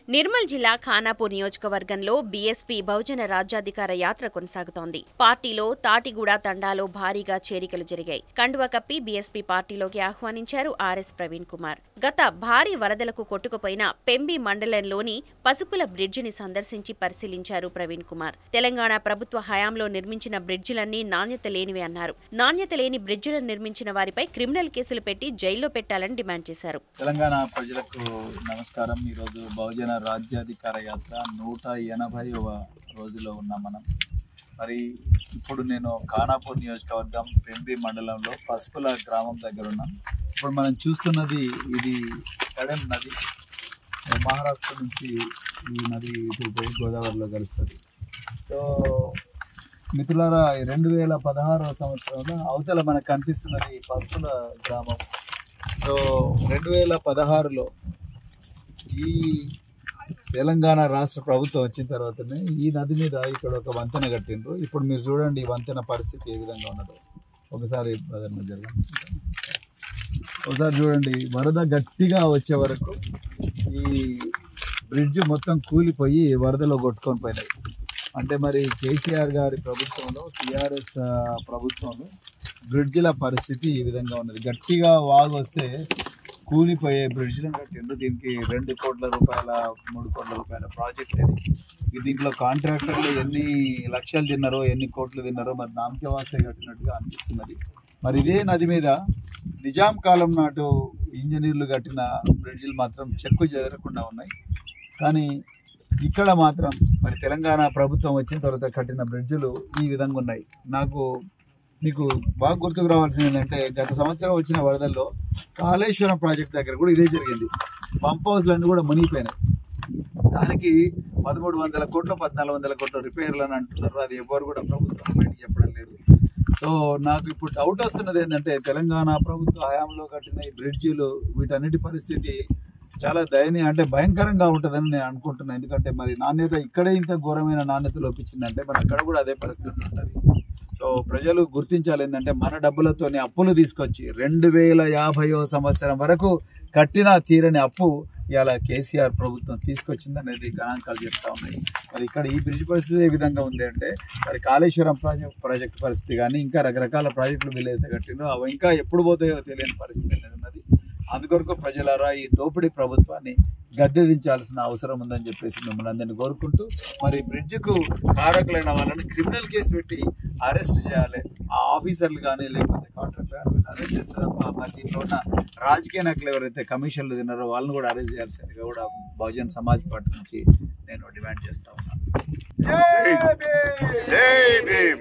నిర్మల్ జిల్లా ఖానాపూర్ నియోజకవర్గంలో బీఎస్పీ బహుజన రాజ్యాధికార యాత్ర కొనసాగుతోంది పార్టీలో తాటిగూడ తండాలో భారీగా చేరికలు జరిగాయి కండువా కప్పి బీఎస్పీ పార్టీలోకి ఆహ్వానించారు ఆర్ఎస్ ప్రవీణ్ కుమార్ గత భారీ వరదలకు కొట్టుకుపోయిన పెంబి మండలంలోని పసుపుల బ్రిడ్జిని సందర్శించి పరిశీలించారు ప్రవీణ్ కుమార్ తెలంగాణ ప్రభుత్వ హయాంలో నిర్మించిన బ్రిడ్జిలన్నీ నాణ్యత లేనివే అన్నారు నాణ్యత లేని బ్రిడ్జిలను నిర్మించిన వారిపై క్రిమినల్ కేసులు పెట్టి జైల్లో పెట్టాలని డిమాండ్ చేశారు తెలంగాణ ప్రజలకు నమస్కారం ఈరోజు బహుజన రాజ్యాధికార యాత్ర నూట ఎనభైవ రోజులో ఉన్నాం మనం మరి ఇప్పుడు నేను ఖానాపూర్ నియోజకవర్గం పెంబి మండలంలో పసుపుల గ్రామం దగ్గర ఉన్నాం ఇప్పుడు మనం చూస్తున్నది ఇది కడెం నది మహారాష్ట్ర నుంచి ఈ నది ఇటు పోయి గోదావరిలో కలుస్తుంది సో మిత్రులారా రెండు వేల పదహారవ సంవత్సరంలో అవతల మనకు కనిపిస్తున్నది పసుపుల గ్రామం సో రెండు వేల పదహారులో ఈ తెలంగాణ రాష్ట్ర ప్రభుత్వం వచ్చిన తర్వాతనే ఈ నది మీద ఇక్కడ ఒక వంతెన కట్టిండ్రు ఇప్పుడు మీరు చూడండి ఈ వంతెన పరిస్థితి ఏ విధంగా ఉన్నదో ఒకసారి బ్రదర్ మీరు జరగండి ఒకసారి చూడండి వరద గట్టిగా వచ్చే వరకు ఈ బ్రిడ్జ్ మొత్తం కూలిపోయి వరదలో కొట్టుకొని పోయినాయి అంటే మరి కేసీఆర్ గారి ప్రభుత్వంలో టీఆర్ఎస్ ప్రభుత్వంలో బ్రిడ్జిల పరిస్థితి ఈ విధంగా ఉన్నది గట్టిగా వాగు వస్తే కూలిపోయే బ్రిడ్జ్లను కట్టిండ్రు దీనికి రెండు కోట్ల రూపాయల మూడు కోట్ల రూపాయల ప్రాజెక్ట్ ఇది ఈ దీంట్లో కాంట్రాక్టర్లు ఎన్ని లక్షలు తిన్నారో ఎన్ని కోట్లు తిన్నారో మరి నామకే వాస్తే కట్టినట్టుగా అనిపిస్తున్నది మరి ఇదే నది మీద నిజాం కాలం నాటు ఇంజనీర్లు కట్టిన బ్రిడ్జిలు మాత్రం చెక్కు చెదరకుండా ఉన్నాయి కానీ ఇక్కడ మాత్రం మరి తెలంగాణ ప్రభుత్వం వచ్చిన తర్వాత కట్టిన బ్రిడ్జిలు ఈ విధంగా ఉన్నాయి నాకు మీకు బాగా గుర్తుకు రావాల్సింది ఏంటంటే గత సంవత్సరం వచ్చిన వరదల్లో కాళేశ్వరం ప్రాజెక్ట్ దగ్గర కూడా ఇదే జరిగింది పంప్ హౌస్లన్నీ కూడా మునిగిపోయినాయి దానికి పదమూడు వందల కోట్లు పద్నాలుగు వందల కోట్ల రిపేర్లు అని అంటున్నారు అది ఎవరు కూడా ప్రభుత్వం బయటికి చెప్పడం లేదు సో నాకు ఇప్పుడు డౌట్ వస్తున్నది ఏంటంటే తెలంగాణ ప్రభుత్వ హయాంలో కట్టిన ఈ బ్రిడ్జిలు వీటన్నిటి పరిస్థితి చాలా దయనీయ అంటే భయంకరంగా ఉంటుందని నేను అనుకుంటున్నాను ఎందుకంటే మరి నాణ్యత ఇక్కడే ఇంత ఘోరమైన నాణ్యత లోపించిందంటే మరి అక్కడ కూడా అదే పరిస్థితి ఉంటుంది సో ప్రజలు గుర్తించాలి ఏంటంటే మన డబ్బులతోని అప్పులు తీసుకొచ్చి రెండు వేల యాభైవ సంవత్సరం వరకు కట్టిన తీరని అప్పు ఇవాళ కేసీఆర్ ప్రభుత్వం తీసుకొచ్చింది అనేది గణాంకాలు చెప్తా ఉన్నాయి మరి ఇక్కడ ఈ బ్రిడ్జ్ పరిస్థితి ఏ విధంగా ఉంది అంటే మరి కాళేశ్వరం ప్రాజెక్ట్ ప్రాజెక్ట్ పరిస్థితి కానీ ఇంకా రకరకాల ప్రాజెక్టులు వీళ్ళైతే కట్టినో అవి ఇంకా ఎప్పుడు పోతాయో తెలియని పరిస్థితి అనేది ఉన్నది అందుకొరకు ప్రజలారా ఈ దోపిడీ ప్రభుత్వాన్ని గద్దెదించాల్సిన అవసరం ఉందని చెప్పేసి మిమ్మల్ని అందరినీ కోరుకుంటూ మరి బ్రిడ్జ్కు కారకులైన వాళ్ళని క్రిమినల్ కేసు పెట్టి అరెస్ట్ చేయాలి ఆ ఆఫీసర్లు కానీ లేకపోతే కాంట్రాక్టర్ కానీ వీళ్ళని అరెస్ట్ చేస్తే తప్ప మరి దీంట్లో ఉన్న రాజకీయ నాయకులు ఎవరైతే కమిషన్లు తిన్నారో వాళ్ళని కూడా అరెస్ట్ చేయాల్సిందిగా కూడా బహుజన్ సమాజ్ పార్టీ నుంచి నేను డిమాండ్ చేస్తా ఉన్నాను జై భీమ్